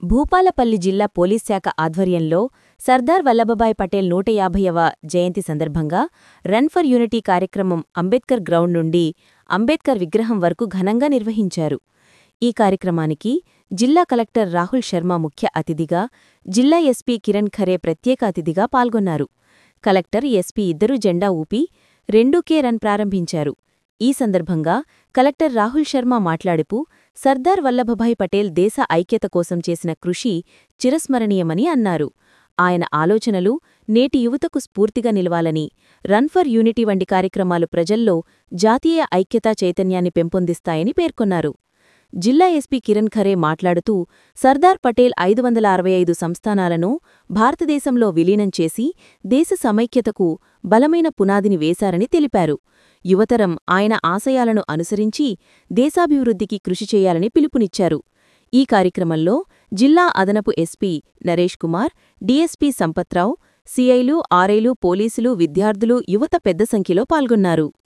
భూపాలపల్లి జిల్లా పోలీస్ శాఖ ఆధ్వర్యంలో సర్దార్ వల్లభభాయ్ పటేల్ నూట యాభైవ జయంతి సందర్భంగా రన్ ఫర్ యూనిటీ కార్యక్రమం అంబేద్కర్ గ్రౌండ్ నుండి అంబేద్కర్ విగ్రహం వరకు ఘనంగా నిర్వహించారు ఈ కార్యక్రమానికి జిల్లా కలెక్టర్ రాహుల్ శర్మ ముఖ్య అతిథిగా జిల్లా ఎస్పీ కిరణ్ ఖరే ప్రత్యేక అతిథిగా పాల్గొన్నారు కలెక్టర్ ఎస్పీ ఇద్దరూ జెండా ఊపి రెండూ కే రన్ ప్రారంభించారు ఈ సందర్భంగా కలెక్టర్ రాహుల్ శర్మ మాట్లాడుతూ సర్దార్ వల్లభభాయ్ పటేల్ దేశ ఐక్యత కోసం చేసిన కృషి చిరస్మరణీయమని అన్నారు ఆయన ఆలోచనలు నేటి యువతకు స్ఫూర్తిగా నిలవాలని రన్ ఫర్ యూనిటీ వంటి కార్యక్రమాలు ప్రజల్లో జాతీయ ఐక్యతా చైతన్యాన్ని పెంపొందిస్తాయని పేర్కొన్నారు జిల్లా ఎస్పీ కిరణ్ ఖరే మాట్లాడుతూ సర్దార్ పటేల్ ఐదు వందల అరవై ఐదు సంస్థానాలను భారతదేశంలో విలీనం చేసి దేశ సమైక్యతకు బలమైన పునాదిని వేశారని తెలిపారు యువతరం ఆయన ఆశయాలను అనుసరించి దేశాభివృద్ధికి కృషి చేయాలని పిలుపునిచ్చారు ఈ కార్యక్రమంలో జిల్లా అదనపు ఎస్పీ నరేష్ కుమార్ డీఎస్పీ సంపత్రావు సిఐలు ఆర్ఐలు పోలీసులు విద్యార్థులు యువత పెద్ద సంఖ్యలో పాల్గొన్నారు